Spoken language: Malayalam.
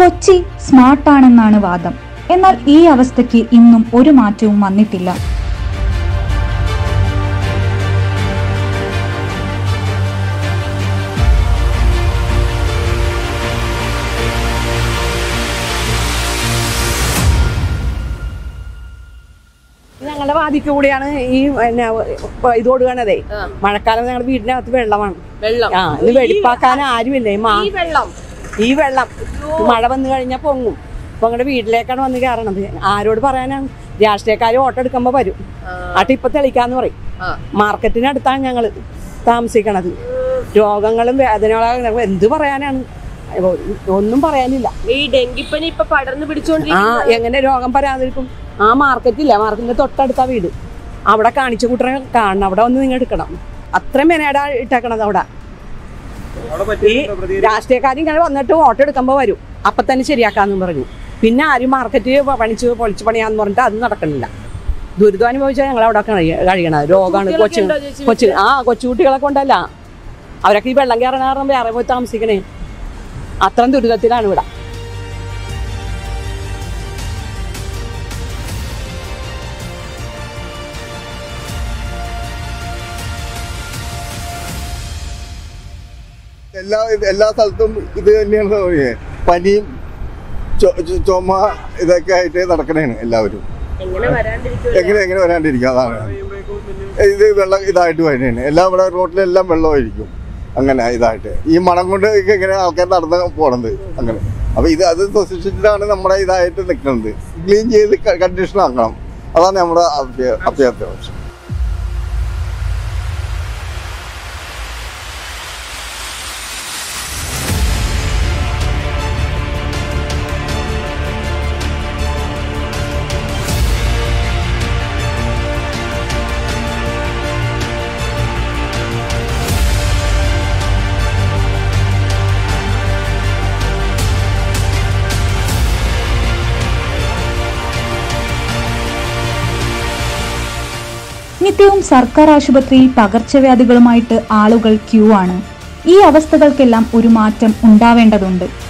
കൊച്ചി സ്മാർട്ടാണെന്നാണ് വാദം എന്നാൽ ഈ അവസ്ഥയ്ക്ക് ഇന്നും ഒരു മാറ്റവും വന്നിട്ടില്ല ഞങ്ങളുടെ വാതിക്ക് കൂടിയാണ് ഈ പിന്നെ ഇത് കൊടുക്കണതേ മഴക്കാലം ഞങ്ങളുടെ വീടിനകത്ത് വെള്ളമാണ് വെള്ളം ആ ഇത് വെടിപ്പാക്കാൻ ആരുമില്ല ഈ മാ ഈ വെള്ളം ഈ വെള്ളം മഴ വന്നു കഴിഞ്ഞാൽ പൊങ്ങും അപ്പൊ ഞങ്ങളുടെ വീട്ടിലേക്കാണ് വന്ന് കയറണത് ആരോട് പറയാനാണ് രാഷ്ട്രീയക്കാർ ഓട്ടം എടുക്കുമ്പോൾ വരും ആട്ട് ഇപ്പൊ തെളിക്കാന്ന് പറയും ആ. മാർക്കറ്റിനടുത്താണ് ഞങ്ങൾ താമസിക്കണത് രോഗങ്ങളും വേദനകളും എന്ത് പറയാനാണ് ഒന്നും പറയാനില്ല ഈ ഡെങ്കിപ്പനി ഇപ്പൊ പടർന്നു ആ പിടിച്ചോണ്ടിരിക്കുന്ന എങ്ങനെ രോഗം പരാതിരിക്കും ആ മാർക്കറ്റില്ല മാർക്കറ്റിന്റെ തൊട്ടടുത്ത വീട് അവിടെ കാണിച്ചു കൂട്ടരെ കാണണം അവിടെ വന്ന് നിങ്ങൾ എടുക്കണം അത്രയും മെനേടാ ഇട്ടേക്കണത് അവിടെ ഈ രാഷ്ട്രീയക്കാരും ഇങ്ങനെ വന്നിട്ട് വോട്ട് എടുക്കുമ്പോൾ വരും അപ്പൊ തന്നെ ശരിയാക്കാന്നും പറഞ്ഞു പിന്നെ ആരും മാർക്കറ്റ് പണിച്ച് പൊളിച്ച് പണിയാന്ന് പറഞ്ഞിട്ട് അത് നടക്കണില്ല ദുരിതം അനുഭവിച്ചാൽ ഞങ്ങൾ അവിടെ കഴിയ- കഴിയണത് രോഗമാണ് കുട്ടികളൊക്കെ കൊച്ചു ഉണ്ടോ ചേച്ചി കൊച്ചു ആ കൊച്ചുകുട്ടികളെ കൊണ്ടല്ല അവരൊക്കെ ഈ വെള്ളം കയറണ കാരണം വേറെ പോയി താമസിക്കണേ അത്രയും ദുരിതത്തിലാണ് ഇവിടെ എല്ലാ എല്ലാ സ്ഥലത്തും ഇത് തന്നെയാണ് സംഭവിക്കുന്നത്. പനിയും ചൊ- ചൊ- ചുമ ഇതൊക്കെ ആയിട്ട് നടക്കണേണ് എല്ലാവരും എങ്ങനെ വരാണ്ടിരിക്കും എങ്ങനെ എങ്ങനെ വരാണ്ടിരിക്കും അതാണ് ഇത് വെള്ളം ഇതായിട്ട് വരുന്നതാണ് എല്ലാം ഇവിടെ റോട്ടിലെല്ലാം വെള്ളമായിരിക്കും അങ്ങനെ ഇതായിട്ട് ഈ മണം കൊണ്ട് ഒക്കെ ഇങ്ങനെ ആൾക്കാർ നടന്ന് പോണത് അങ്ങനെ അപ്പൊ ഇത് അത് സൂക്ഷിച്ചിട്ടാണ് നമ്മുടെ ഇതായിട്ട് നിൽക്കുന്നത് ക്ലീൻ ചെയ്ത് കണ്ടീഷൻ ആക്കണം അതാണ് നമ്മുടെ അഭ്യ- അഭ്യർത്ഥന നിത്യവും സർക്കാർ ആശുപത്രിയിൽ പകർച്ചവ്യാധികളുമായിട്ട് ആളുകൾ ക്യൂ ആണ് ഈ അവസ്ഥകൾക്കെല്ലാം ഒരു മാറ്റം ഉണ്ടാവേണ്ടതുണ്ട്